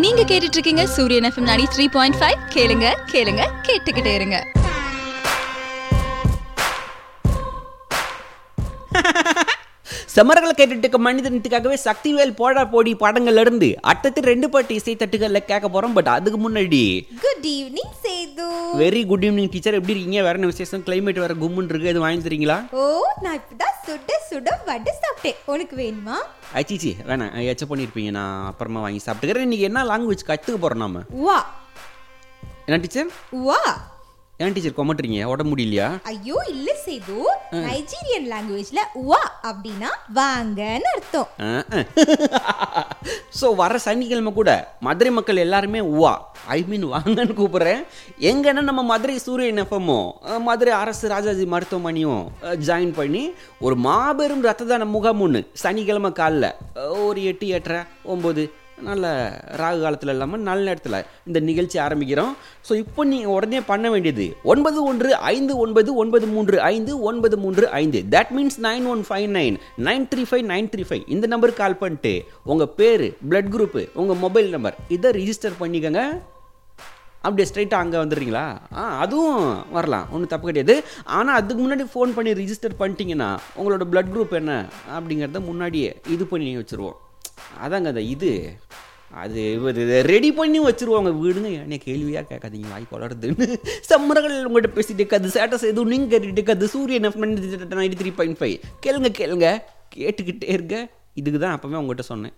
நீங்க கேட்டுட்டு இருக்கீங்க சூரியன் எஃப்எம் 93.5 த்ரீ பாயிண்ட் ஃபைவ் கேளுங்க கேளுங்க கேட்டுக்கிட்டே இருங்க சமரங்களை கேட்டுட்டு இருக்க மனிதனத்துக்காகவே சக்திவேல் போடா போடி படங்கள்ல இருந்து அடுத்தது ரெண்டு பாட்டு இசை தட்டுகள்ல கேட்க போறோம் பட் அதுக்கு முன்னாடி good evening Sethu very good evening teacher எப்படி இருக்கீங்க வேற என்ன விசேஷம் கிளைமேட் வேற கும்முன்னு இருக்கு எதுவும் வாங்கி தரீங்களா ஓ நான் இப்பதான் சுட சுட வடை சாப்பிட்டேன் உனக்கு வேணுமா அச்சிச்சி வேணாம் எச்ச பண்ணியிருப்பீங்க நான் அப்புறமா வாங்கி சாப்பிட்டுக்கிறேன் இன்னைக்கு என்ன லாங்குவேஜ் கற்றுக்க போறோம் நாம வா என்ன டீச்சர் வா ஏன் டீச்சர் கொமட்டுறீங்க உடம்பு முடியலையா ஐயோ இல்ல சேது நைஜீரியன் லாங்குவேஜ்ல வா அப்படின்னா வாங்கன்னு அர்த்தம் ஸோ வர சனிக்கிழமை கூட மதுரை மக்கள் எல்லாருமே உவா ஐ மீன் வாங்கன்னு கூப்பிட்றேன் எங்கன்னா நம்ம மதுரை சூரியன் எஃப்எம்மும் மதுரை அரசு ராஜாஜி மருத்துவமனையும் ஜாயின் பண்ணி ஒரு மாபெரும் ரத்த தான முகாம் ஒன்று சனிக்கிழமை காலைல அஹ், ஒரு எட்டு எட்டரை ஒம்பது நல்ல ராகு காலத்தில் இல்லாமல் நல்ல நேரத்தில் இந்த நிகழ்ச்சி ஆரம்பிக்கிறோம் ஸோ இப்போ நீங்கள் உடனே பண்ண வேண்டியது ஒன்பது ஒன்று ஐந்து ஒன்பது ஒன்பது மூன்று ஐந்து ஒன்பது மூன்று ஐந்து that means nine one five nine nine three five nine three five இந்த நம்பருக்கு கால் பண்ணிட்டு உங்கள் பேர் பிளட் குரூப்பு உங்கள் மொபைல் நம்பர் இதை ரிஜிஸ்டர் பண்ணிக்கோங்க அப்படியே ஸ்ட்ரைட்டாக அங்கே வந்துடுறீங்களா ஆ அதுவும் வரலாம் ஒன்றும் தப்பு கிடையாது ஆனால் அதுக்கு முன்னாடி ஃபோன் பண்ணி ரிஜிஸ்டர் பண்ணிட்டீங்கன்னா உங்களோட பிளட் குரூப் என்ன அப்படிங்கிறத முன்னாடியே இது பண்ணி வச்சுருவோம் அதாங்க அந்த இது அது ரெடி பண்ணி வச்சுருவாங்க வீடுங்க என்ன கேள்வியாக கேட்காதீங்க வாய் வளருதுன்னு சம்மரங்கள் உங்கள்கிட்ட பேசிட்டு இருக்காது ஸ்டேட்டஸ் எதுவும் நீங்கள் கேட்டுட்டு இருக்காது சூரியன் நைன்டி த்ரீ பாயிண்ட் ஃபைவ் கேளுங்க கேளுங்க கேட்டுக்கிட்டே இருங்க இதுக்கு தான் அப்போவே உங்கள்கிட்ட சொன்னேன்